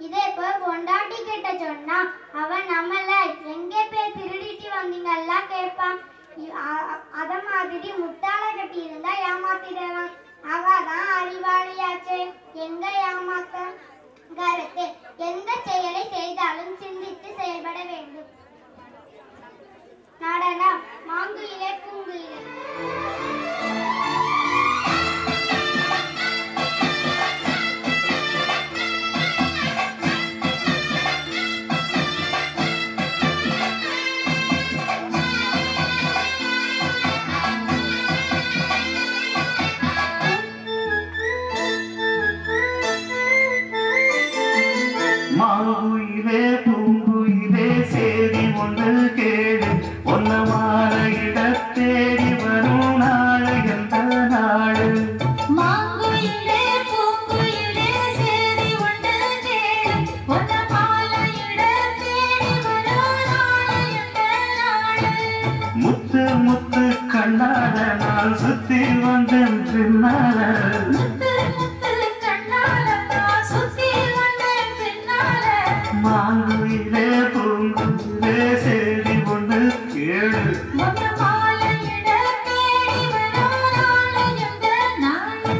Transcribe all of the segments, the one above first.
இதே போய் பொண்டாட்டி கிட்ட சொன்னா அவன் நம்மள எங்கே போய் திருடிட்டு வந்தீங்களா கேட்பான் இ- அ- அ- அத மாதிரி முட்டாள கட்டி இருந்தா ஏமாத்திடலாம் அவதான் அறிவாளியாச்சே எங்க ஏமாத்த கருத்து எந்த செயலை செய்தாலும் சிந்தித்து செயல்பட வேண்டும் நடனம் மாங்குயிலே பூங்குயிலே மாங்குயிலே பூங்குயிலே சேதி ஒன்று கேடு ஒன்ன மாற இட தேடி வரும் நாடு எந்த நாடு மாங்குயிலே பூங்குயிலே சேதி ஒன்று தேடும் ஒன்ன மாலையிட தேடி வரும் நாளை எந்த நாடு முத்து முத்து கண்ணாட நான் சுத்தி வந்தேன் பின்னால முத்து முத்து கண்ணால நான் சுத்தி வந்தேன் பின்னால மாங்குயிலே பூங்குயிலே சேதி ஒன்று கேடு ஒன்ன மாலையிட தேடி வரும் நாளை எந்த நாடு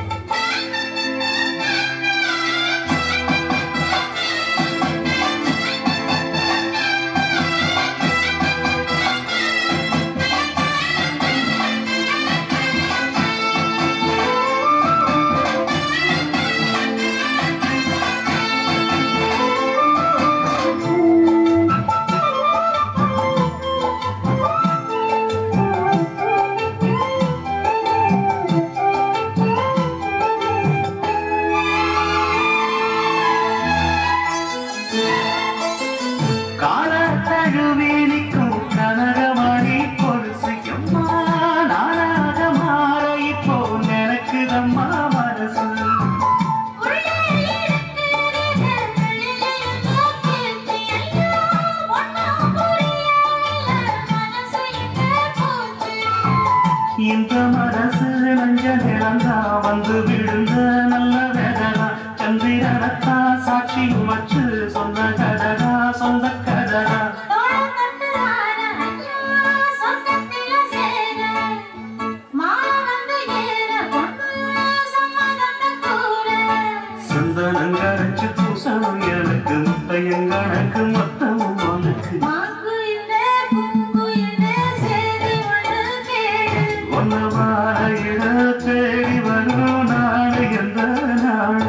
கால தழுவினிக்கும் கனகமணி கொலுசிக்கும் நானாக மாற இப்போ நினைக்குதம்மா மனசு உள்ளே இருக்கிறது வெளியே கேட்டு ஐயோ ஒன்னும் புரியவில்லை மனசு எங்கே போச்சு இந்த மனசு நஞ்ச நிறந்தா வந்து விழுந்த நல்ல வேதனா சந்திரனத்தா சாட்சி வச்சு சொன்ன கதடா சொந்த கதடா தோளம் தட்டுறான ஐயா சொர்க்கத்தில சேர மாலை வந்து ஏற பொண்ணு சம்மதம் கூட சந்தனங்கரைச்சு பூசணும் எனக்கு முத்தையங்கணக்கு மொத்தமும் உனக்கு மாங்குயிலே பூங்குயிலே சேரி ஒன்று கேடு ஒன்ன வார இட தேடி வரும் நாடு எந்த நாடு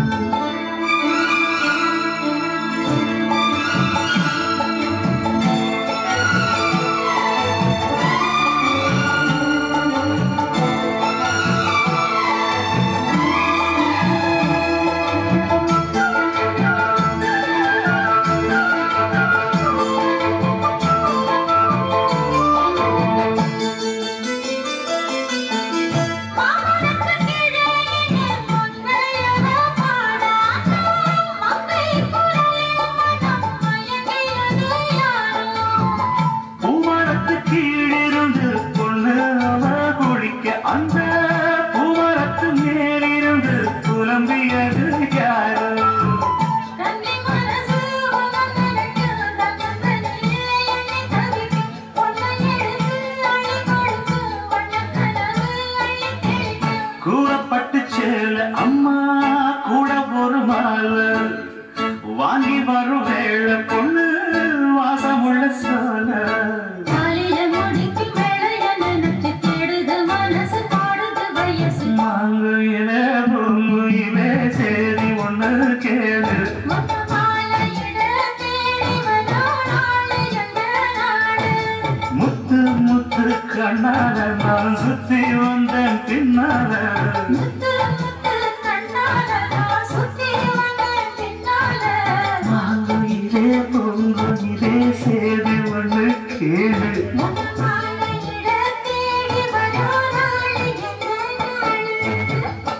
மாமனக்கு கீழே நின்று மங்கையன பாடாதோ மங்கை குரலில் மனம் மயங்கியது யாரோ பூமரத்து கீழிருந்து பொண்ணு அவ குளிக்க அந்த பூமரத்து மேலிருந்து புலம்பியது யாரு கன்னி மனசு உலகனுக்கு தன்னந்தனியே எண்ணி தவிக்கும் பொன்னை எடுத்து அள்ளி கொடுக்கும் வண்ணக்கனவு அள்ளி தெளிக்கும் கூறப்பட்டு சேல அம்மா கூட ஒரு மாலை வாங்கி வரும் வேளை பொண்ணு வாசமுள்ள சோல காலையில முடிக்கும் வேளைய நினைச்சு தேடுது மனசு பாடுது வயசு மாங்குயிலே பூங்குயிலே சேரி ஒண்ணு கேளு மொத்த மாலையிட தேடி வரோ நாளை எந்த நாடு முத்து முத்து கண்ணால நான் சுத்தி வந்தேன் பின்னால முத்து முத்து கண்ணால நான் சுத்தி வந்தேன் பின்னால மாங்குயிலே பூங்குயிலே சேரி ஒண்ணு கேளு மொத்த மாலையிட தேடி வரோ நாளை எந்த நாடு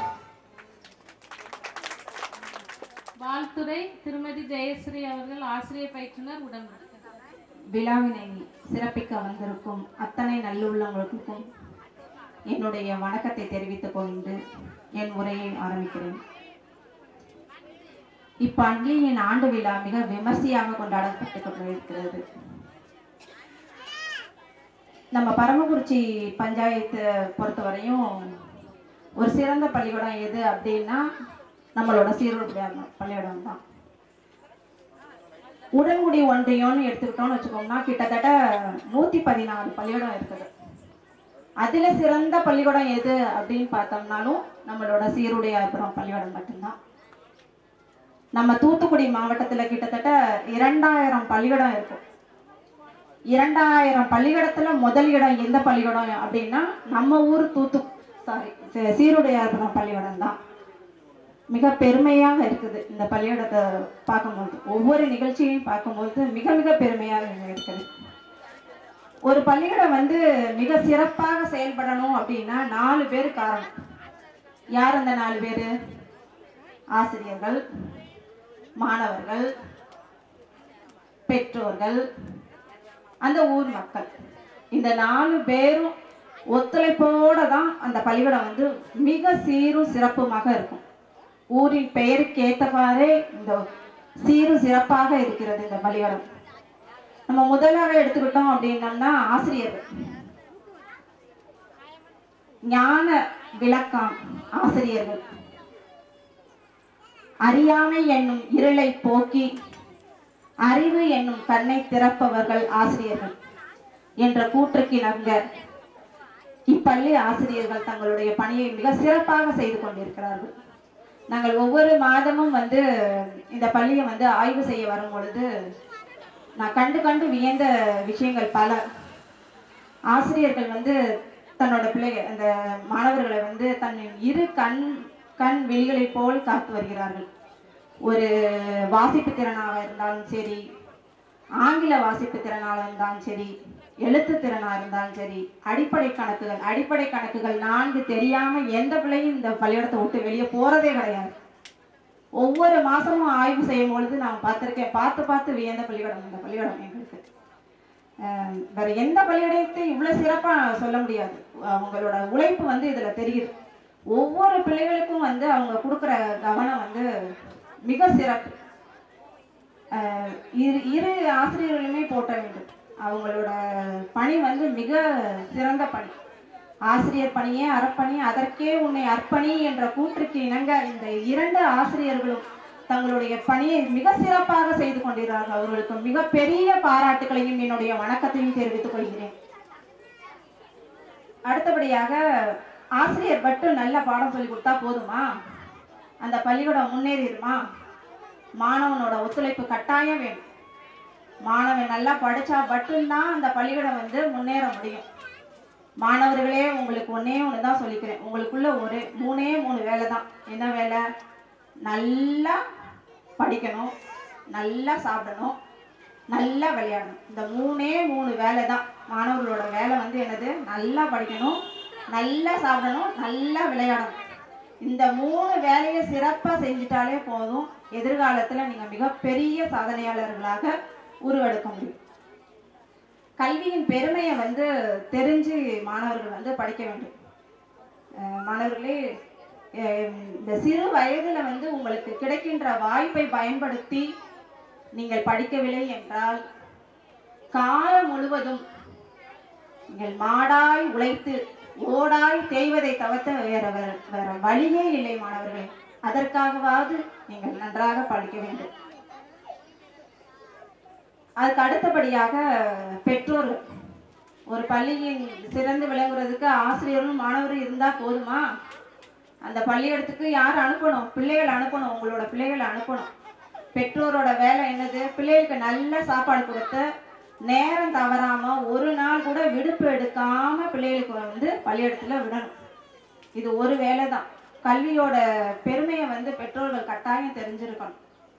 வாழ்த்துறை திருமதி ஜெயஸ்ரீ அவர்கள் ஆசிரியர் பயிற்றுனர் உடம்பு விழாவினை சிறப்பிக்க வந்திருக்கும் அத்தனை நல்லுள்ளங்களுக்கும் என்னுடைய வணக்கத்தை தெரிவித்துக் கொண்டு என் உரையை ஆரம்பிக்கிறேன் இப்பள்ளியின் ஆண்டு விழா மிக விமர்சையாக கொண்டாடப்பட்டு கொண்டிருக்கிறது நம்ம பரமக்குறிச்சி பஞ்சாயத்து பொறுத்தவரையும் ஒரு சிறந்த பள்ளிக்கூடம் எது அப்படின்னா நம்மளோட சீரூர் பள்ளிக்கூடம் தான் உடன்குடி ஒன்றியம்னு எடுத்துக்கிட்டோம்னு வச்சுக்கோம்னா கிட்டத்தட்ட நூத்தி பதினாலு பள்ளிக்கூடம் இருக்குது அதுல சிறந்த பள்ளிக்கூடம் எது அப்படின்னு பார்த்தோம்னாலும் நம்மளோட சீருடையாபுரம் பள்ளிக்கூடம் மட்டும்தான் நம்ம தூத்துக்குடி மாவட்டத்துல கிட்டத்தட்ட இரண்டாயிரம் பள்ளிக்கூடம் இருக்கு இரண்டாயிரம் பள்ளிக்கூடத்துல முதல் இடம் எந்த பள்ளிக்கூடம் அப்படின்னா நம்ம ஊர் தூத்து சாரி சீருடையாபுரம் பள்ளிக்கூடம் தான் மிக பெருமையாக இருக்குது இந்த பள்ளிக்கூடத்தை பார்க்கும்போது ஒவ்வொரு நிகழ்ச்சியையும் பார்க்கும்போது மிக மிக பெருமையாக இருக்குது ஒரு பள்ளிக்கூடம் வந்து மிக சிறப்பாக செயல்படணும் அப்படின்னா நாலு பேர் காரணம் யார் அந்த நாலு பேர் ஆசிரியர்கள் மாணவர்கள் பெற்றோர்கள் அந்த ஊர் மக்கள் இந்த நாலு பேரும் ஒத்துழைப்போட தான் அந்த பள்ளிக்கூடம் வந்து மிக சீரும் சிறப்புமாக இருக்கும் ஊரின் பெயருக்கு ஏற்றவாறே இந்த சீரும் சிறப்பாக இருக்கிறது இந்த பள்ளிக்கூடம் நம்ம முதலாக எடுத்துக்கிட்டோம் அப்படின்னம்னா ஆசிரியர்கள் ஞான விளக்கம் ஆசிரியர்கள் அறியாமை என்னும் இருளை போக்கி அறிவு என்னும் கண்ணை திறப்பவர்கள் ஆசிரியர்கள் என்ற கூற்றுக்கிணங்க இப்பள்ளி ஆசிரியர்கள் தங்களுடைய பணியை மிக சிறப்பாக செய்து கொண்டிருக்கிறார்கள் நாங்கள் ஒவ்வொரு மாதமும் வந்து இந்த பள்ளியை வந்து ஆய்வு செய்ய வரும் பொழுது நான் கண்டு கண்டு வியந்த விஷயங்கள் பல ஆசிரியர்கள் வந்து தன்னோட பிள்ளைகள் அந்த மாணவர்களை வந்து தன் இரு கண் கண் விழிகளைப் போல் காத்து வருகிறார்கள் ஒரு வாசிப்பு திறனாக இருந்தாலும் சரி ஆங்கில வாசிப்பு திறனாக இருந்தாலும் சரி எழுத்து திறனா இருந்தாலும் சரி அடிப்படை கணக்குகள் அடிப்படை கணக்குகள் நான்கு தெரியாம எந்த பிள்ளையும் இந்த பள்ளிக்கூடத்தை விட்டு வெளியே போறதே கிடையாது ஒவ்வொரு மாசமும் ஆய்வு செய்யும் பொழுது நான் பார்த்திருக்கேன் பார்த்து பார்த்து வியந்த பள்ளிக்கூடம் இந்த பள்ளிக்கூடம் எங்களுக்கு அஹ் வேற எந்த பள்ளிக்கூடத்தை இவ்வளவு சிறப்பா சொல்ல முடியாது அவங்களோட உழைப்பு வந்து இதுல தெரியுது ஒவ்வொரு பிள்ளைகளுக்கும் வந்து அவங்க கொடுக்குற கவனம் வந்து மிக சிறப்பு அஹ் இரு இரு ஆசிரியர்களுமே போட்ட வேண்டும் அவங்களோட பணி வந்து மிக சிறந்த பணி ஆசிரியர் பணியே அறப்பணி அதற்கே உன்னை அர்ப்பணி என்ற கூற்றுக்கு இணங்க இந்த இரண்டு ஆசிரியர்களும் தங்களுடைய பணியை மிக சிறப்பாக செய்து கொண்டிருக்கிறார்கள் அவர்களுக்கு மிகப்பெரிய பாராட்டுகளையும் என்னுடைய வணக்கத்தையும் தெரிவித்துக் கொள்கிறேன் அடுத்தபடியாக ஆசிரியர் மட்டும் நல்ல பாடம் சொல்லி கொடுத்தா போதுமா அந்த பள்ளிக்கூடம் முன்னேறிடுமா மாணவனோட ஒத்துழைப்பு கட்டாயம் வேணும் மாணவன் நல்லா படிச்சா மட்டும்தான் அந்த பள்ளிக்கூடம் வந்து முன்னேற முடியும் மாணவர்களே உங்களுக்கு ஒண்ணே ஒன்று தான் சொல்லிக்கிறேன் உங்களுக்குள்ள ஒரு மூணே மூணு வேலை தான் என்ன வேலை நல்லா படிக்கணும் நல்லா சாப்பிடணும் நல்லா விளையாடணும் இந்த மூணே மூணு வேலை தான் மாணவர்களோட வேலை வந்து என்னது நல்லா படிக்கணும் நல்லா சாப்பிடணும் நல்லா விளையாடணும் இந்த மூணு வேலையை சிறப்பாக செஞ்சுட்டாலே போதும் எதிர்காலத்தில் நீங்கள் மிகப்பெரிய சாதனையாளர்களாக உருவெடுக்க முடியும் கல்வியின் பெருமையை வந்து தெரிஞ்சு மாணவர்கள் வந்து படிக்க வேண்டும் அஹ் மாணவர்களே அஹ் இந்த சிறு வயதில் வந்து உங்களுக்கு கிடைக்கின்ற வாய்ப்பை பயன்படுத்தி நீங்கள் படிக்கவில்லை என்றால் காலம் முழுவதும் நீங்கள் மாடாய் உழைத்து ஓடாய் தேய்வதை தவிர்த்து வேற வேற வேற வழியே இல்லை மாணவர்களே அதற்காகவாவது நீங்கள் நன்றாக படிக்க வேண்டும் அதுக்கு அடுத்தபடியாக பெற்றோர்கள் ஒரு பள்ளியின் சிறந்து விளங்குறதுக்கு ஆசிரியரும் மாணவரும் இருந்தா போதுமா அந்த பள்ளியிடத்துக்கு யார் அனுப்பணும் பிள்ளைகள் அனுப்பணும் உங்களோட பிள்ளைகளை அனுப்பணும் பெற்றோரோட வேலை என்னது பிள்ளைகளுக்கு நல்ல சாப்பாடு கொடுத்து நேரம் தவறாம ஒரு நாள் கூட விடுப்பு எடுக்காம பிள்ளைகளுக்கு வந்து பள்ளியிடத்துல விடணும் இது ஒரு வேலை தான் கல்வியோட பெருமையை வந்து பெற்றோர்கள் கட்டாயம் தெரிஞ்சிருக்கணும்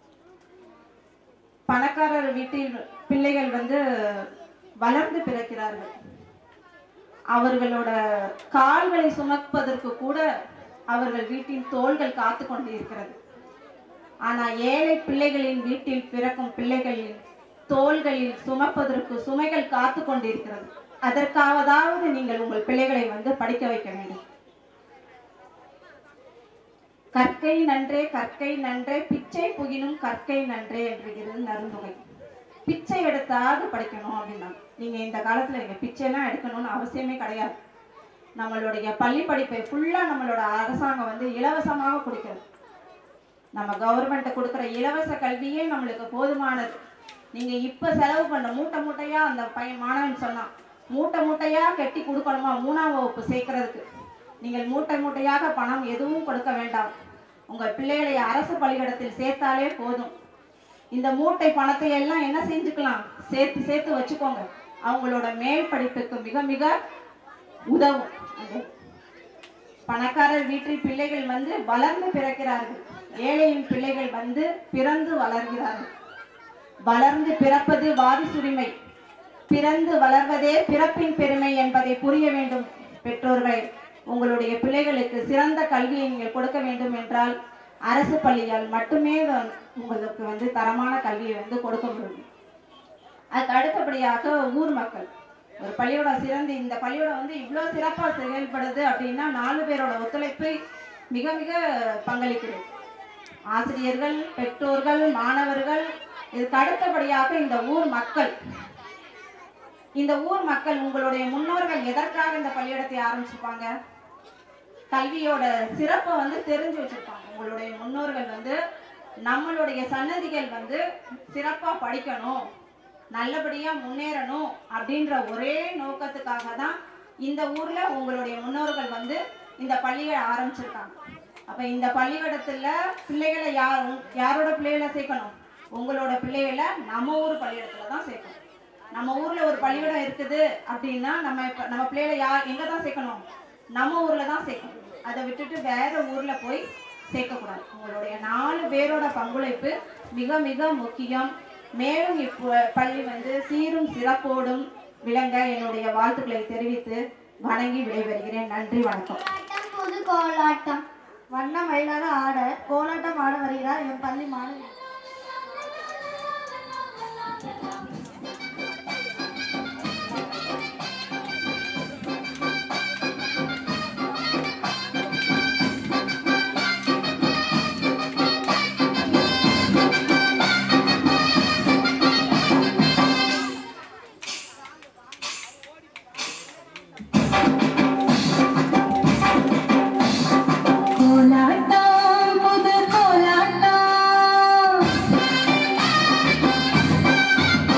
பணக்காரர் வீட்டில் பிள்ளைகள் வந்து வளர்ந்து பிறக்கிறார்கள் அவர்களோட கால்களை சுமப்பதற்கு கூட அவர்கள் வீட்டின் தோள்கள் காத்து கொண்டு இருக்கிறது ஆனா ஏழை பிள்ளைகளின் வீட்டில் பிறக்கும் பிள்ளைகளின் தோள்களில் சுமப்பதற்கு சுமைகள் காத்து கொண்டிருக்கிறது அதற்காவதாவது நீங்கள் உங்கள் பிள்ளைகளை வந்து படிக்க வைக்க வேண்டும் கற்கை நன்றே கற்கை நன்றே பிச்சை புகினும் கற்கை நன்றே என்றுகிறது நருந்தொகை பிச்சை எடுத்தாவது படிக்கணும் அப்படின்னா நீங்க இந்த காலத்துல நீங்க பிச்சைலாம் எடுக்கணும்னு அவசியமே கிடையாது நம்மளுடைய பள்ளி படிப்பை ஃபுல்லா நம்மளோட அரசாங்கம் வந்து இலவசமாக கொடுக்கிறது நம்ம கவர்மெண்ட் கொடுக்குற இலவச கல்வியே நம்மளுக்கு போதுமானது நீங்க இப்ப செலவு பண்ண மூட்டை மூட்டையா அந்த பையன் மாணவன் சொன்னான் மூட்டை மூட்டையா கட்டி கொடுக்கணுமா மூணாம் வகுப்பு சேர்க்கறதுக்கு நீங்கள் மூட்டை மூட்டையாக பணம் எதுவும் கொடுக்க வேண்டாம் உங்கள் பிள்ளைகளை அரசு பள்ளிக்கூடத்தில் சேர்த்தாலே போதும் இந்த மூட்டை பணத்தை எல்லாம் என்ன செஞ்சுக்கலாம் சேர்த்து சேர்த்து வச்சுக்கோங்க அவங்களோட மேல் படிப்புக்கு மிக மிக உதவும் அது பணக்காரர் வீட்டில் பிள்ளைகள் வந்து வளர்ந்து பிறக்கிறார்கள் ஏழையின் பிள்ளைகள் வந்து பிறந்து வளர்கிறார்கள் வளர்ந்து பிறப்பது வாரிசுரிமை பிறந்து வளர்வதே பிறப்பின் பெருமை என்பதை புரிய வேண்டும் பெற்றோர்கள் உங்களுடைய பிள்ளைகளுக்கு சிறந்த கல்வியை நீங்கள் கொடுக்க வேண்டும் என்றால் அரசு பள்ளியால் மட்டுமே வ- உங்களுக்கு வந்து தரமான கல்வியை வந்து கொடுக்க முடியும் அதுக்கு அடுத்தபடியாக ஊர் மக்கள் ஒரு பள்ளியோடம் சிறந்து இந்த பள்ளியோடம் வந்து இவ்வளோ சிறப்பாக செயல்படுது அப்படின்னா நாலு பேரோட ஒத்துழைப்பு மிக மிக பங்களிக்கிறது ஆசிரியர்கள் பெற்றோர்கள் மாணவர்கள் இதுக்கு அடுத்தபடியாக இந்த ஊர் மக்கள் இந்த ஊர் மக்கள் உங்களுடைய முன்னோர்கள் எதற்காக இந்த பள்ளியிடத்தை ஆரம்பிச்சிருப்பாங்க கல்வியோட சிறப்பை வந்து தெரிஞ்சு வச்சிருப்பாங்க உங்களுடைய முன்னோர்கள் வந்து நம்மளுடைய சன்னதிகள் வந்து சிறப்பா படிக்கணும் நல்லபடியா முன்னேறணும் அப்படின்ற ஒரே நோக்கத்துக்காக தான் இந்த ஊர்ல உங்களுடைய முன்னோர்கள் வந்து இந்த பள்ளியை ஆரம்பிச்சிருக்காங்க அப்ப இந்த பள்ளிக்கூடத்துல பிள்ளைகளை யார் யாரோட பிள்ளைகளை சேர்க்கணும் உங்களோட பிள்ளைகளை நம்ம ஊர் பள்ளிக்கூடத்துல தான் சேர்க்கணும் நம்ம ஊர்ல ஒரு பள்ளிக்கூடம் இருக்குது அப்படின்னா நம்ம இப்ப நம்ம பிள்ளைகளை யார் எங்க தான் சேர்க்கணும் நம்ம ஊர்ல தான் சேர்க்கணும் அதை விட்டுட்டு வேற ஊர்ல போய் சேர்க்கக்கூடாது உங்களுடைய நாலு பேரோட பங்களிப்பு மிக மிக முக்கியம் மேலும் இப்போ பள்ளி வந்து சீரும் சிறப்போடும் விளங்க என்னுடைய வாழ்த்துக்களை தெரிவித்து வணங்கி விடைபெறுகிறேன் நன்றி வணக்கம் கோலாட்டம் புது கோலாட்டம் வண்ண மயிலாக ஆட கோலாட்டம் ஆட வருகிறார் என் பள்ளி மாணவி கோலாட்டம் புது கோலாட்டம்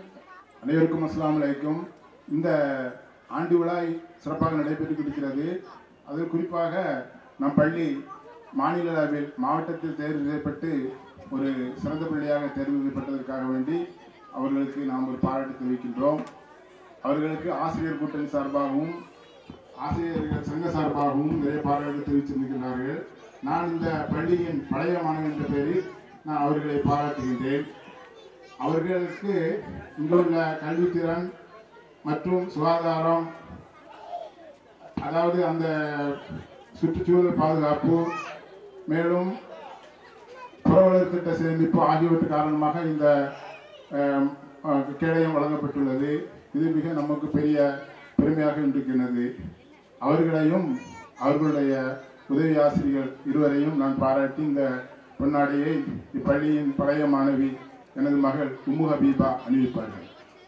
அவர்கள் அனைவருக்கும் அஸ்ஸலாமு அலைக்கும் இந்த ஆண்டு விழா சிறப்பாக நடைபெற்று இருக்கிறது அதில் குறிப்பாக நம் பள்ளி மாநில அளவில் மாவட்டத்தில் தேர்வு செய்யப்பட்டு ஒரு சிறந்த பள்ளியாக தேர்வு செய்யப்பட்டதற்காக வேண்டி அவர்களுக்கு நாம் ஒரு பாராட்டு தெரிவிக்கின்றோம் அவர்களுக்கு ஆசிரியர் கூட்டணி சார்பாகவும் ஆசிரியர்கள் சங்க சார்பாகவும் நிறைய பாராட்டு தெரிவித்திருக்கின்றார்கள் நான் இந்த பள்ளியின் பழைய மாணவன் என்ற பெயரில் நான் அவர்களை பாராட்டுகின்றேன் அவர்களுக்கு இங்குள்ள கல்வித்திறன் மற்றும் சுகாதாரம் அதாவது அந்த சுற்றுச்சூழல் பாதுகாப்பு மேலும் புறவலர் திட்ட சேமிப்பு ஆகியவற்று காரணமாக இந்த அஹ், அஹ், கேடயம் வழங்கப்பட்டுள்ளது இது மிக நமக்கு பெரிய பெருமையாக இருக்கின்றது அவர்களையும் அவர்களுடைய உதவி ஆசிரியர் இருவரையும் நான் பாராட்டி இந்த பொன்னாடியை இப்பள்ளியின் பழைய மாணவி எனது மகள் உம்மு ஹபீபா அணிவிப்பார்கள்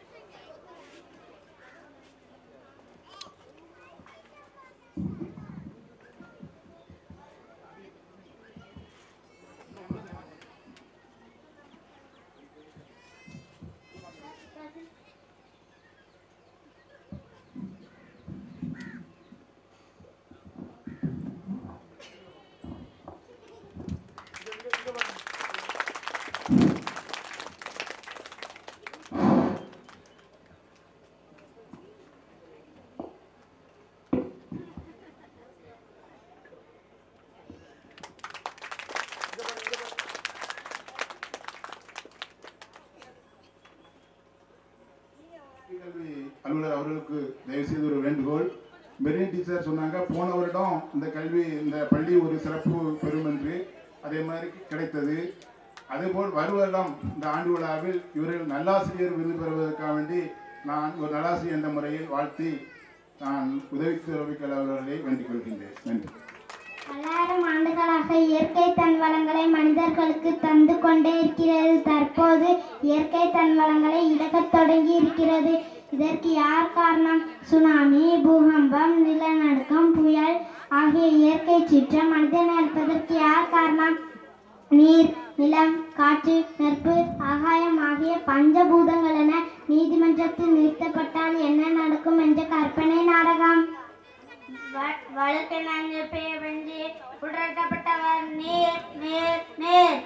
கல்வி அலுவலர் அவர்களுக்கு தயவு செய்து ஒரு வேண்டுகோள் மெரின் டீச்சர் சொன்னாங்க போன வருடம் இந்த கல்வி இந்த பள்ளி ஒரு சிறப்பு பெறும் என்று அதே மாதிரி கிடைத்தது அதேபோல் வருவருடம் இந்த ஆண்டு விழாவில் இவர்கள் நல்லாசிரியர் விருது பெறுவதற்காக வேண்டி நான் ஒரு நல்லாசிரியர் என்ற முறையில் வாழ்த்தி நான் உதவி துறவிக்கல் அவர்களை வேண்டிக் கொள்கின்றேன் நன்றி பல்லாயிரம் ஆண்டுகளாக இயற்கை தன் வளங்களை மனிதர்களுக்கு தந்து கொண்டே இருக்கிறது தற்போது இயற்கை தன் வளங்களை இழக்கத் தொடங்கி இருக்கிறது இதற்கு யார் காரணம் சுனாமி பூகம்பம் நிலநடுக்கம் புயல் ஆகிய இயற்கை சீற்றம் மனிதன் அழிப்பதற்கு யார் காரணம் நீர் நிலம் காற்று நெருப்பு ஆகாயம் ஆகிய பஞ்சபூதங்கள் என நீதிமன்றத்தில் நிறுத்தப்பட்டால் என்ன நடக்கும் என்ற கற்பனை நாடகம் வழக்கு நாங்கள் பெயர் வென்று உடட்டப்பட்டவர் நீர் நீர் நீர்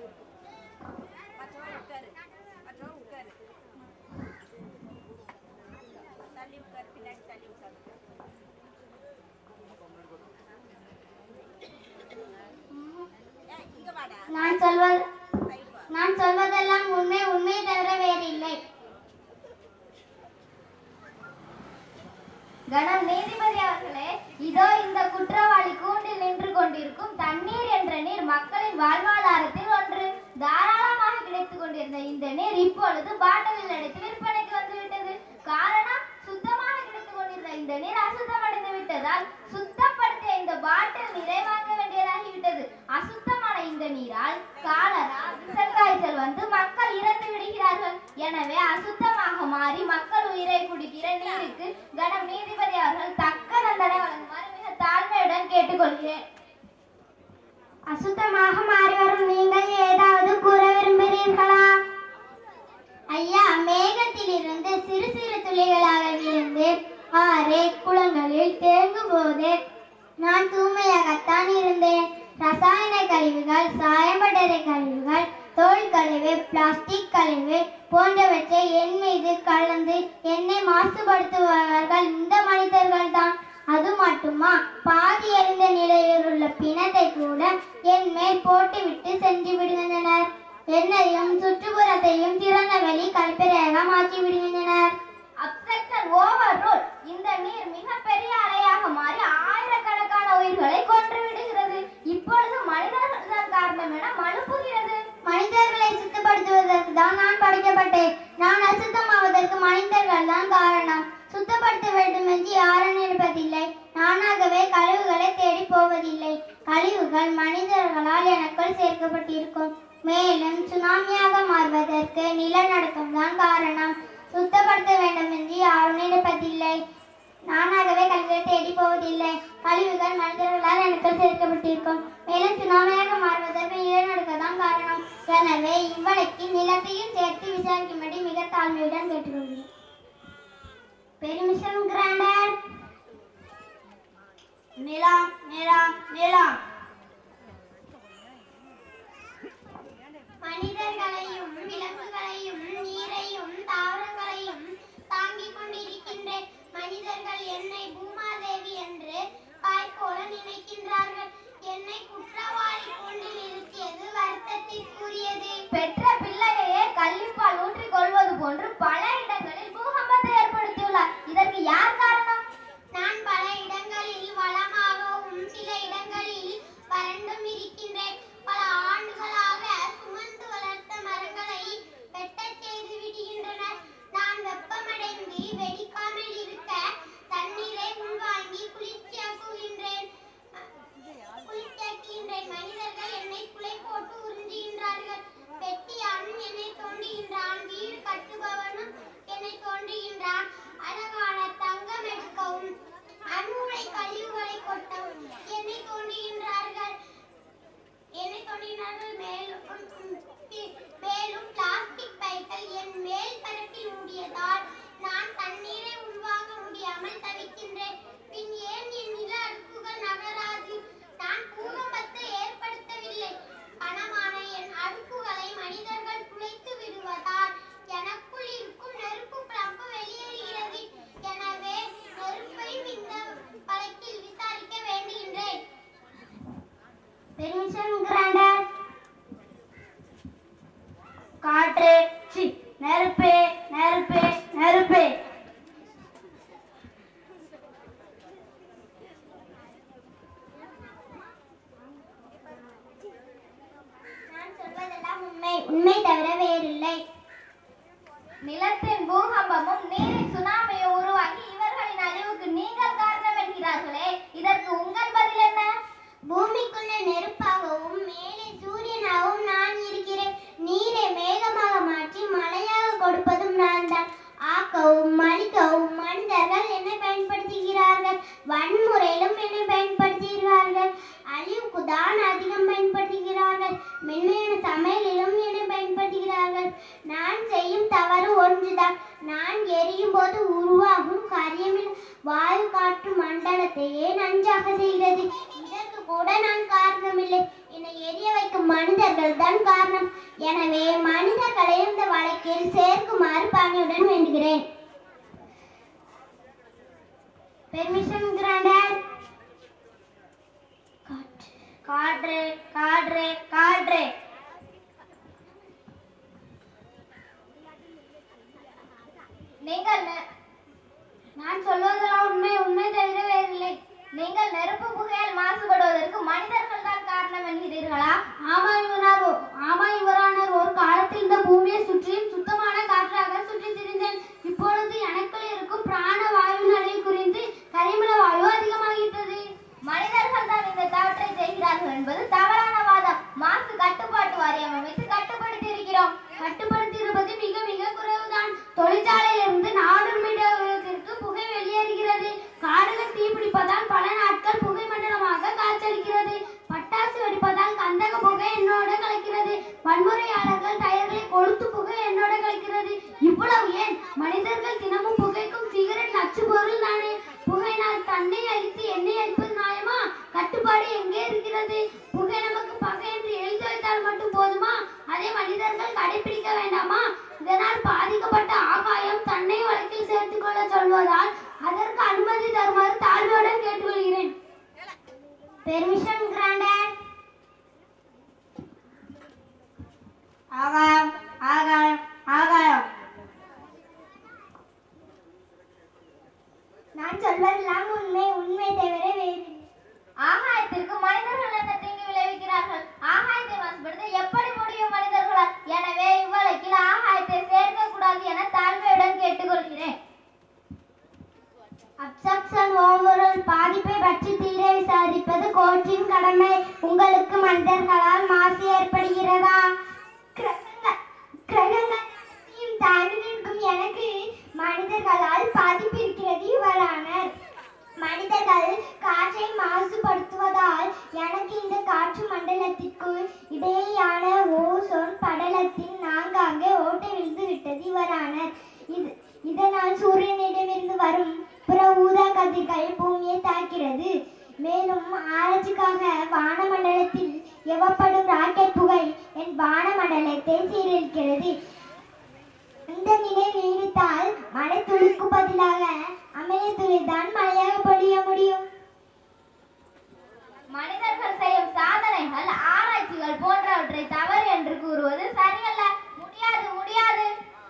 நான் சொல்வது நான் சொல்வதெல்லாம் உண்மை உண்மை தவிர வேறு இல்லை கணம் நீதிபதி அவர்களே இதோ இந்த குற்றவாளி கூண்டில் நின்று கொண்டிருக்கும் தண்ணீர் என்ற நீர் மக்களின் வாழ்வாதாரத்தில் ஒன்று தாராளமாக கிடைத்துக் கொண்டிருந்த இந்த நீர் இப்பொழுது பாட்டிலில் அடைத்து விற்பனைக்கு வந்துவிட்டது காரணம் சுத்தமாக கிடைத்துக் கொண்டிருந்த இந்த நீர் அசுத்தமடைந்து விட்டதால் சுத்தப்படுத்திய இந்த பாட்டில் நீரை வாங்க வேண்டியதாகிவிட்டது அசுத்தமான இந்த நீரால் காலரா விஷக்காய்ச்சல் வந்து மக்கள் இறந்து விடுகிறார்கள் எனவே அசுத்தமாக மாறி மக்கள் உயிரை குடிக்கிற நீருக்கு கணம் நீதிபதி அவர்கள் தக்க தண்டனை வழங்குமாறு மிக தாழ்மையுடன் கேட்டுக்கொள்கிறேன் அசுத்தமாக மாறி வரும் நீங்கள் ஏதாவது கூற விரும்புகிறீர்களா ஐயா மேகத்திலிருந்து சிறு சிறு துளிகளாக விழுந்து ஆறு குளங்களில் தேங்கும் போது நான் தூய்மையாகத்தான் இருந்தேன் ரசாயன கழிவுகள் சாயம்பட்டறை கழிவுகள் தோல் கழிவு பிளாஸ்டிக் கழிவு போன்றவற்றை என் மீது கலந்து என்னை மாசுபடுத்துபவர்கள் இந்த மனிதர்கள் தான் அது மட்டுமா பாதி எறிந்த நிலையில் உள்ள பிணத்தை கூட என் மேல் போட்டுவிட்டு சென்று விடுகின்றனர் என்னையும் சுற்றுப்புறத்தையும் திறந்த வெளி கழிப்பறையாக மாற்றி விடுகின்றனர் அப்செக்ஷன் ஓவர் ரூல் இந்த நீர் மிகப்பெரிய அலையாக மாறி ஆயிரக்கணக்கான உயிர்களை கொன்று விடுகிறது இப்பொழுது மனிதர்கள் தான் காரணம் என மழுப்புகிறது மனிதர்களை சுத்தப்படுத்துவதற்கு தான் நான் படைக்கப்பட்டேன் நான் அசுத்தமாவதற்கு மனிதர்கள் தான் காரணம் சுத்தப்படுத்த வேண்டும் என்று யாரும் நினைப்பதில்லை நானாகவே கழிவுகளை தேடி போவதில்லை கழிவுகள் மனிதர்களால் எனக்குள் சேர்க்கப்பட்டிருக்கும் மேலும் சுனாமியாக மாறுவதற்கு நிலநடுக்கம் தான் காரணம் சுத்தப்படுத்த வேண்டும் என்று யாரும் நினைப்பதில்லை நானாகவே கழிவுகளை தேடி போவதில்லை கழிவுகள் மனிதர்களால் எனக்குள் சேர்க்கப்பட்டிருக்கும் மேலும் சுனாமியாக மாறுவதற்கு நிலநடுக்கம் தான் காரணம் எனவே இவ்வழக்கு நிலத்தையும் சேர்த்து விசாரிக்கும்படி மிக தாழ்மையுடன் கேட்டுக்கொள்கிறேன் பெருமிஷன் கிராண்டர் நிலம் நிலம் நிலம் மனிதர்களையும் விலங்குகளையும் நீரையும் தாவரங்களையும் தாங்கிக் கொண்டிருக்கின்ற மனிதர்கள் என்னை பூமாதேவி என்று வாய்க்கோல நினைக்கின்றார்கள் என்னை குற்றவாளி கொண்டு நிறுத்தியது வருத்தத்திற்குரியது பெற்ற பிள்ளையையே கள்ளிப்பால் ஊற்றிக் கொள்வது போன்று பல இடங்களில் பூகம்பத்தை ஏற்படுத்தியுள்ளார் இதற்கு யார் காரணம் நான் பல இடங்களில் வளமாகவும் சில இடங்களில் வறண்டும் இருக்கின்றேன் பல ஆண்டுகளாக சுமந்து வளர்த்த மரங்களை வெட்டச் செய்து விடுகின்றனர் நான் வெப்பமடைந்து வெடிக்காமல் இருக்க தண்ணீரை உள்வாங்கி குளிர்ச்சியாக்குகின்றேன் குளிர்ச்சியாக்குகின்றேன் மனிதர்கள் என்னை குலை போட்டு உறிஞ்சுகின்றார்கள் வெட்டியான் என்னை தோண்டுகின்றான் வீடு கட்டுபவனும் என்னை தோண்டுகின்றான் அழகான தங்கம் எடுக்கவும் அணுவை கழிவுகளை கொட்டவும் என்னை தோண்டுகின்றார்கள் என்னை தோன்றினார்கள் மேலும் மேலும் பிளாஸ்டிக் பைகள் என் மேல் பரப்பில் மூடியதால் நான் தண்ணீரை உள்வாங்க முடியாமல் தவிக்கின்றேன் பின் ஏன் என் நில அடுக்குகள் நகராது நான் பூகம்பத்தை ஏற்படுத்தவில்லை கனமான என் அடுக்குகளை மனிதர்கள் குலைத்து விடுவதால் எனக்குள் இருக்கும் நெருப்பு பிளம்பு வெளியேறுகிறது எனவே நெருப்பையும் இந்த வழக்கில் விசாரிக்க வேண்டுகின்றேன் பெர்மிஷன் கிராண்டர் காற்று சி நெருப்பு நெருப்பு நெருப்பு நான் சொல்வதெல்லாம் உண்மை உண்மை தவிர வேறில்லை நிலத்தின் பூகம்பமும் நீரின் சுனாமியும் உருவாகி இவர்களின் அழிவுக்கு நீங்கள் காரணம் என்கிறார்களே இதற்கு உங்கள் பதில் என்ன பூமிக்குள்ள நெருப்பாகவும் மேலே சூரியனாகவும் நான் இருக்கிறேன் நீரை மேகமாக மாற்றி மழையாக கொடுப்பதும் நான் தான் ஆக்கவும் மலிக்கவும் மனிதர்கள் என்னை பயன்படுத்துகிறார்கள் வன்முறையிலும் என்னை பயன்படுத்துகிறார்கள் அழிவுக்கு தான் அதிகம் பயன்படுத்துகிறார்கள் மென்மையான சமையலிலும் என்னை பயன்படுத்துகிறார்கள் நான் செய்யும் தவறு ஒன்றுதான் நான் எரியும் போது உருவாகும் கரியமில் வாயு காற்று மண்டலத்தையே நஞ்சாக செய்கிறது இதற்கு கூட நான் காரணமில்லை என்னை எரிய வைக்கும் மனிதர்கள் தான் காரணம் எனவே மனிதர்களை இந்த வழக்கில் சேர்க்குமாறு பணியுடன் வேண்டுகிறேன் பெர்மிஷன் கிராண்டர் காற்று காற்று காற்று நீங்கள் நெ- நான் சொல்வதெல்லாம் உண்மை உண்மை தவிர வேறில்லை நீங்கள் நெருப்பு புகையால் மாசுபடுவதற்கு மனிதர்கள் தான் காரணம் என்கிறீர்களா ஆமா இவரார் ஆமா இவரானர் ஒரு காலத்தில் இந்த பூமியை சுற்றியும் சுத்தமான காற்றாக சுற்றி திரிந்தேன் இப்பொழுது எனக்குள் இருக்கும் பிராண வாயுவின் அளவு குறைந்து கரிமல வாயு அதிகமாகிட்டது மனிதர்கள் தான் இந்த தவற்றை செய்கிறார்கள் என்பது தவறான வாதம் மாசு கட்டுப்பாட்டு வாரியம் அமைத்து கட்டுப்படுத்தி இருக்கிறோம் கட்டுப்படுத்தி இருப்பது மிக மிக குறைவுதான் தொழிற்சாலையிலிருந்து நானூறு மீட்டர் உயரத்திற்கு புகை வெளியேறுகிறது காடுகள் தீப்பிடிப்பதால் பல நாட்கள் புகை மண்டலமாக காய்ச்சலிக்கிறது பட்டாசு வெடிப்பதால் கந்தக புகை என்னோட கலக்கிறது வன்முறையாளர்கள் டயர்களை கொளுத்து புகை என்னோட கலக்கிறது இவ்வளவு ஏன் மனிதர்கள் தினமும் புகைக்கும் சிகரெட் நச்சு பொருள் தானே புகையினால் தன்னை அழித்து எண்ணெய் அழிப்பது நியாயமா கட்டுப்பாடு எங்கே இருக்கிறது புகை நமக்கு பகை என்று எழுதி வைத்தால் மட்டும் போதுமா அதை மனிதர்கள் கடைபிடிக்க வேண்டாமா இதனால் பாதிக்கப்பட்ட ஆகாயம் தன்னை வழக்கில் சேர்த்துக் கொள்ள சொல்வதால் அதற்கு அனுமதி தருமாறு தாழ்மையுடன் கேட்டுக்கொள்கிறேன் பெர்மிஷன் கிராண்டர் ஆகாயம் ஆகாயம் ஆகாயம் நான் சொல்வதெல்லாம் உண்மை உண்மை தவிர வேறு ஆகாயத்திற்கு மனிதர்கள் என்ன தீங்கு விளைவிக்கிறார்கள் ஆகாயத்தை மாசுபடுத்த எப்படி முடியும் மனிதர்களால் எனவே இவ்வழக்கில் ஆகாயத்தை சேர்க்க கூடாது என தாழ்மையுடன் கேட்டுக்கொள்கிறேன் அப்சக்ஷன் ஓவரால் பாதிப்பை பற்றி தீர விசாரிப்பது கோர்ட்டின் கடமை உங்களுக்கு மனிதர்களால் மாசு ஏற்படுகிறதா கிரகங்கள் கிரகங்கள் அனைத்தையும் தாண்டி நிற்கும் எனக்கு மனிதர்களால் பாதிப்பு இருக்கிறது இவரானர் மனிதர்கள் மனிதர்கள் காற்றை மாசுபடுத்துவதால் எனக்கு இந்த காற்று மண்டலத்திற்குள் இடையேயான ஓசோன் படலத்தில் நான்காங்கே ஓட்டை விழுந்து விட்டது இவரானர் இது இதனால் சூரியனிடமிருந்து வரும் புற ஊதா கதிர்கள் பூமியை தாக்கிறது மேலும் ஆராய்ச்சிக்காக வானமண்டலத்தில் எவப்படும் ராக்கெட் புகை என் வானமண்டலத்தை சீரழிக்கிறது இந்த நிலை நீடித்தால் மழை துளிக்கு பதிலாக அமில துளிதான் மழையாக பொழிய முடியும் மனிதர்கள் செய்யும் சாதனைகள் ஆராய்ச்சிகள் போன்றவற்றை தவறு என்று கூறுவது சரியல்ல முடியாது முடியாது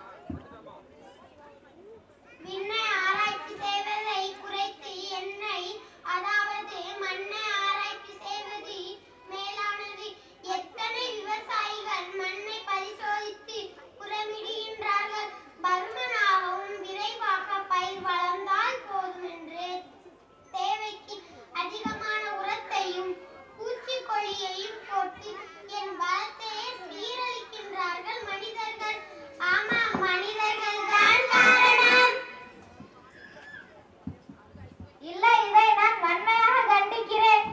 விண்ணை ஆராய்ச்சி செய்வதை குறைத்து எண்ணெய் அதாவது மண்ணை ஆராய்ச்சி செய்வது மேலானது எத்தனை விவசாயிகள் மண்ணை பரிசோதித்து புறமிடுகின்றார்கள் பருமனாகவும் விரைவாக பயிர் வளர்ந்தால் போதும் என்று தேவைக்கு அதிகமான உரத்தையும் பூச்சிக்கொல்லியையும் போட்டு என் வளத்தையே சீரழிக்கின்றார்கள் மனிதர்கள் ஆமா மனிதர்கள் தான் காரணம் இல்லை இதை நான் வன்மையாக கண்டிக்கிறேன்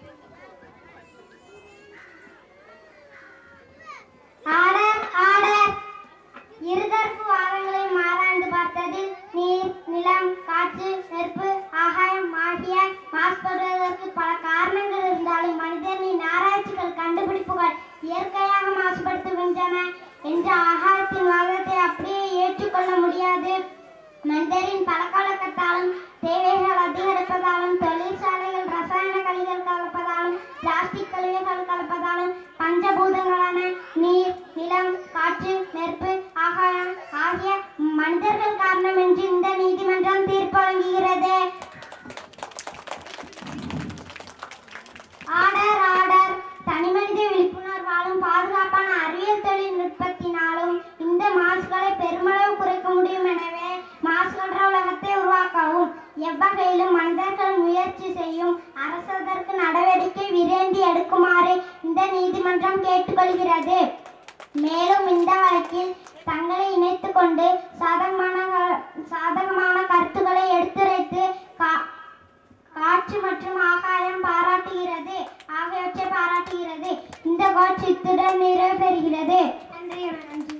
ஆர்டர் ஆர்டர் இருதரப்பு வாதங்களை மாறாண்டு பார்த்ததில் நீர் நிலம் காற்று நெருப்பு ஆகாயம் ஆகிய மாசுபடுவதற்கு பல காரணங்கள் இருந்தாலும் மனிதனின் ஆராய்ச்சிகள் கண்டுபிடிப்புகள் இயற்கையாக மாசுபடுத்துகின்றன என்ற ஆகாயத்தின் வாதத்தை அப்படியே ஏற்றுக்கொள்ள முடியாது மனிதரின் பழக்கவழக்கத்தாலும் தேவைகள் அதிகரிப்பதாலும் தொழிற்சாலைகள் ரசாயன கழிவுகள் கலப்பதாலும் பிளாஸ்டிக் கழிவுகள் கலப்பதாலும் பஞ்சபூதங்களான நீர் நிலம் காற்று நெருப்பு ஆகாயம் ஆகிய மனிதர்கள் காரணம் என்று இந்த நீதிமன்றம் தீர்ப்பு வழங்குகிறது ஆர்டர் ஆர்டர் தனிமனித விழிப்புணர்வாலும் பாதுகாப்பான அறிவியல் தொழில்நுட்பத்தினாலும் இந்த மாசுகளை பெருமளவு குறைக்க முடியும் எனவே மாசுகற்ற உலகத்தை உருவாக்கவும் எவ்வகையிலும் மனிதர்கள் முயற்சி செய்யும் அரசு அதற்கு நடவடிக்கை விரைந்து எடுக்குமாறு இந்த நீதிமன்றம் கேட்டுக்கொள்கிறது மேலும் இந்த வழக்கில் தங்களை இணைத்துக் கொண்டு சாதகமான சாதகமான கருத்துக்களை எடுத்துரைத்து கா- காற்று மற்றும் ஆகாயம் பாராட்டுகிறது ஆகியவற்றை பாராட்டுகிறது இந்த காட்சி இத்துடன் நிறைவு பெறுகிறது நன்றி நன்றி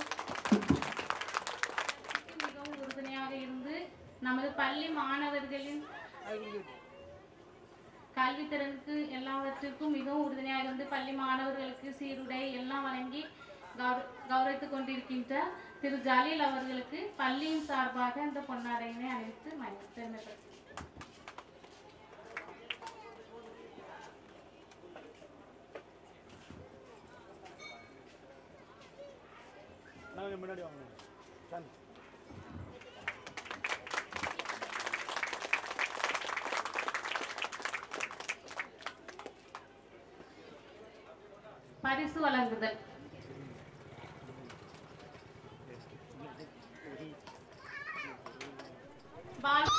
மிகவும் உறுதுணையாக இருந்து நமது பள்ளி மாணவர்களின் கல்வித்திறனுக்கு எல்லாவற்றிற்கும் மிகவும் உறுதுணையாக இருந்து பள்ளி மாணவர்களுக்கு சீருடை எல்லாம் வழங்கி கௌர- கௌரவித்துக் கொண்டிருக்கின்ற திரு ஜலீல் அவர்களுக்கு பள்ளியின் சார்பாக இந்த பொன்னாடையினை அணிவித்து மகிழ் பெருமைப்படுத்துகிறேன் பரிசு வழங்குதல் பால்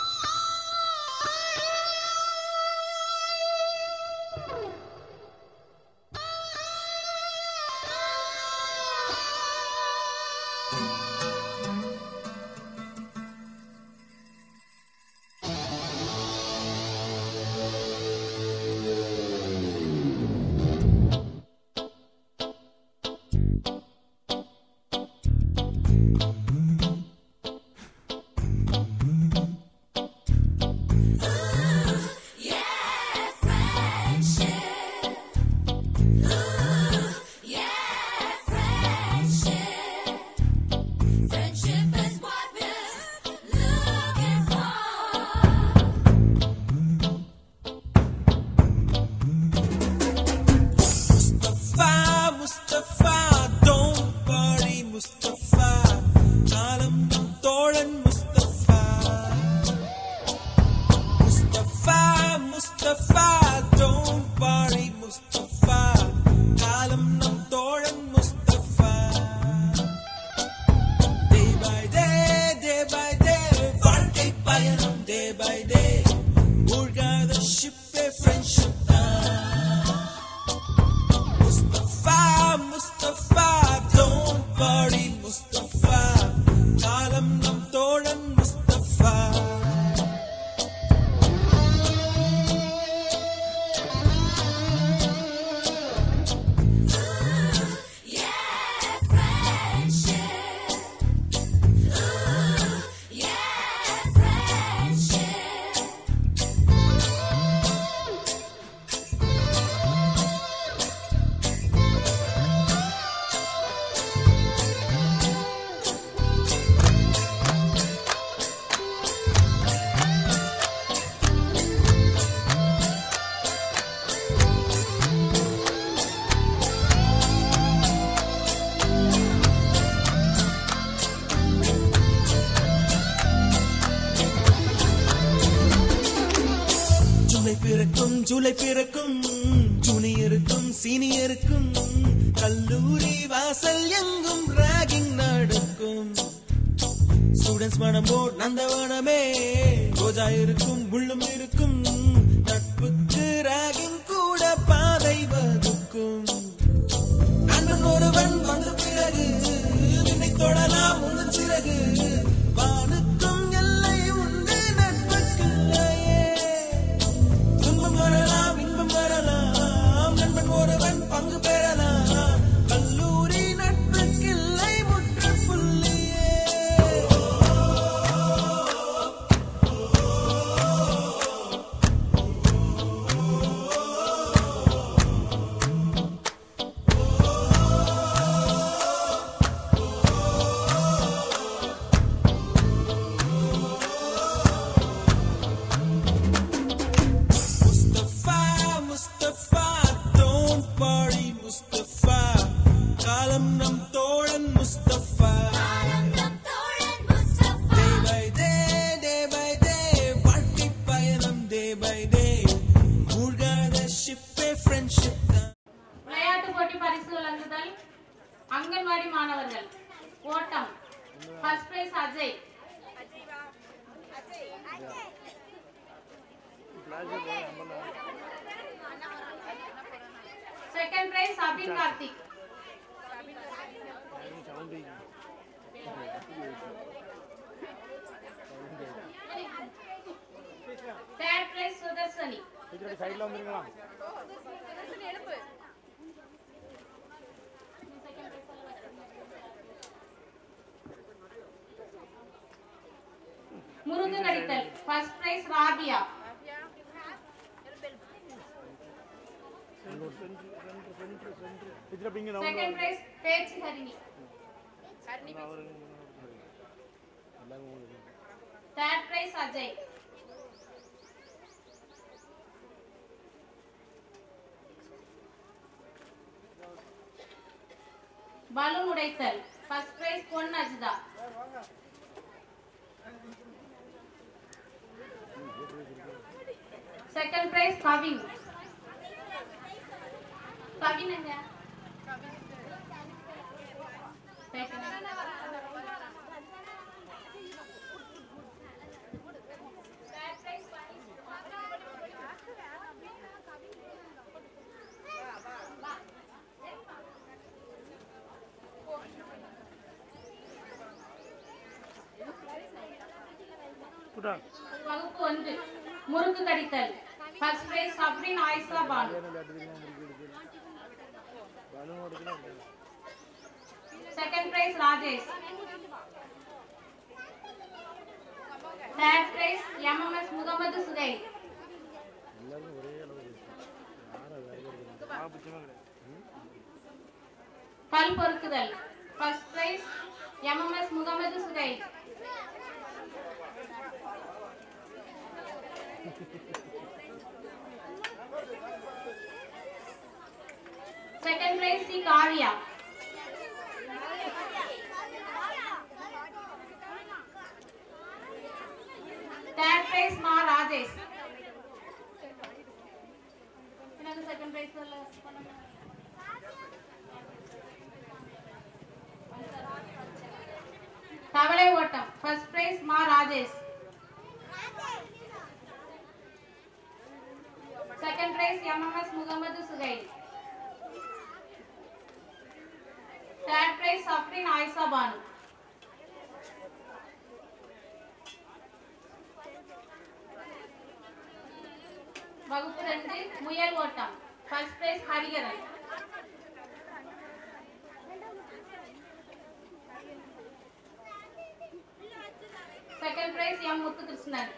ஜூலை பிறக்கும் ஜூனியருக்கும் சீனியருக்கும் கல்லூரி வாசல் எங்கும் ராகிங் நடக்கும் ஸ்டூடெண்ட்ஸ் மனம் போட் நந்தவனமே ரோஜா இருக்கும் முள்ளும் இருக்கும் நட்புக்கு ராகிங் கூட பாதை வகுக்கும் நண்பன் ஒருவன் வந்த பிறகு விண்ணை தொடலாம் உங்கள் சிறகு வானுக்கும் எல்லை உண்டு நட்புக்குள்ளையே துன்பம் வரலாம் இன்பம் வரலாம் நண்பன் ஒருவன் பங்கு பெறலாம் கல்லூரி நட்புக்கில்லை முற்றுப்புள்ளியே Mustafa, Mustafa, don't worry, Mustafa. காலம் நம் தோழன் Mustafa Day by day, day by day, வாழ்க்கை பயணம் day by day. மூழ்காத ஷிப்பே ஃப்ரெண்ட்ஷிப் தான் விளையாட்டு போட்டி பரிசு வழங்குதல் அங்கன்வாடி மாணவர்கள் ஓட்டம் first prize Ajay second prize Abin Karthik third prize Sudharsani முருங்கு கடித்தல் first prize Rabiya second prize பேச்சு Harini third prize Ajay balloon உடைத்தல் first prize Pon Ajitha second prize Kavin Kavin எங்க Second. Third prize Vanis. வகுப்பு ஒன்று முறுக்கு கடித்தல் first prize Sabrin Ayesha Banu second prize Rajesh third prize MMS Mohammed Sudhai பல் பொறுக்குதல் first prize MMS Mohammed Sudhai second prize C Kavya third prize மா ராஜேஷ் எனக்கு செகண்ட் பிரைஸ் தவளை ஓட்டம் ஃபர்ஸ்ட் பிரைஸ் மா Rajesh second prize MMS Mohammed Suhail third prize Sabrin Ayesha Banu வகுப்பு ரெண்டு முயல் ஓட்டம் first prize Hariharan second prize M Muthukrishnan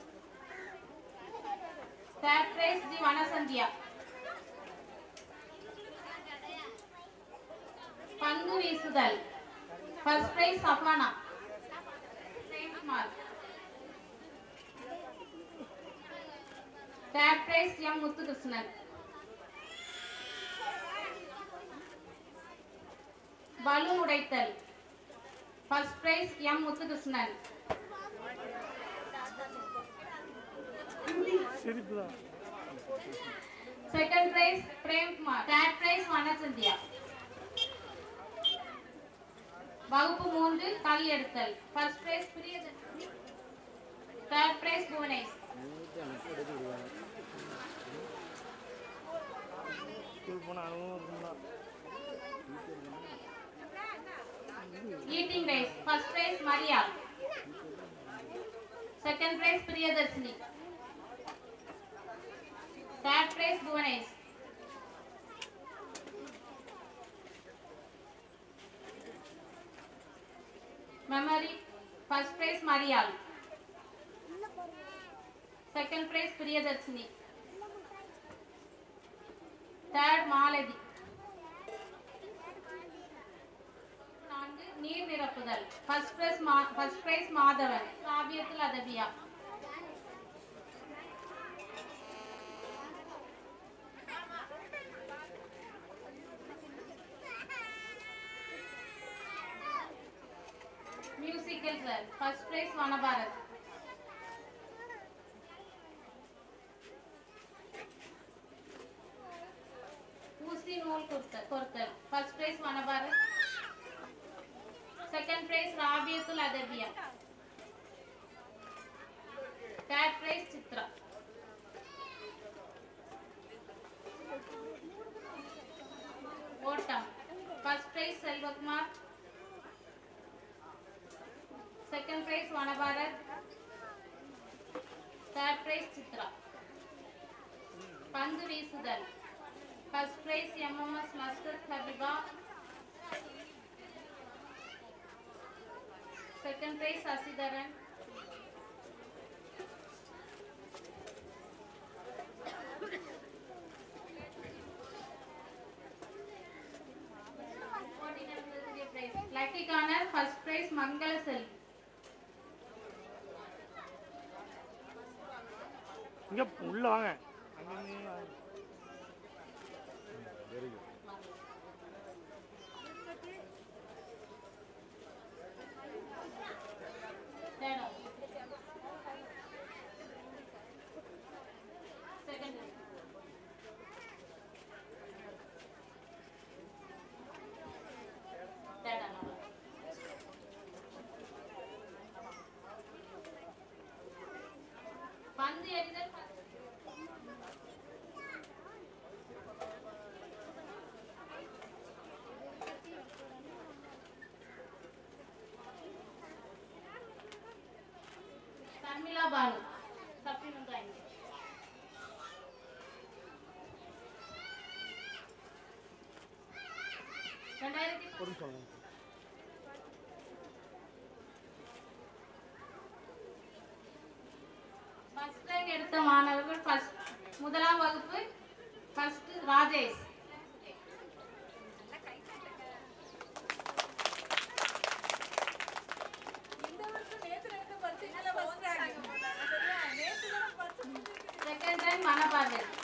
third prize G Vanasandhya பந்து வீசுதல் first prize Safana Mark third prize M Muthukrishnan balloon உடைத்தல் first prize M Muthukrishnan second prize Premkumar third prize Vanasandhya வகுப்பு மூன்று கல் எடுத்தல் first prize Priyadharshini third prize Bhuvanesh eating rice first prize Maria second prize Priyadharshini third prize Bhuvanesh memory first prize Mariyal second prize Priyadharshini third Malathi நான்கு நீர் நிரப்புதல் first prize மா first prize Madhavan காவியத்தில் Adabiya musical chair first prize Vanabharath ஊசி நூல் கொடுத்தல் கொடுத்தல் first prize Vanabharath second prize Rabiyathul Adabiya third prize Chitra ஓட்டம் first prize Selvakumar second prize Vanabharath third prize Chitra பந்து வீசுதல் ஃபர்ஸ்ட் பிரைஸ் எம்எம்எஸ் மஸ்டர் Habiba second prize Sasidharan lucky corner first prize Mangala Selvi இங்க உள்ள வாங்க அங்கங்க வாங்க. Third out. Second. Third another. பந்து எறிதல் சர்மிளா பானு சப்ளிமெண்ட் வாங்கி ரெண்டாயிரத்தி ஒரு நிமிஷம் வாங்க. ஃபர்ஸ்ட் ரேங்க் எடுத்த மாணவர்கள் ஃபர்ஸ்ட் முதலாம் வகுப்பு ஃபர்ஸ்ட் ராஜேஷ் செகண்ட் ரேங்க் மனபார்வை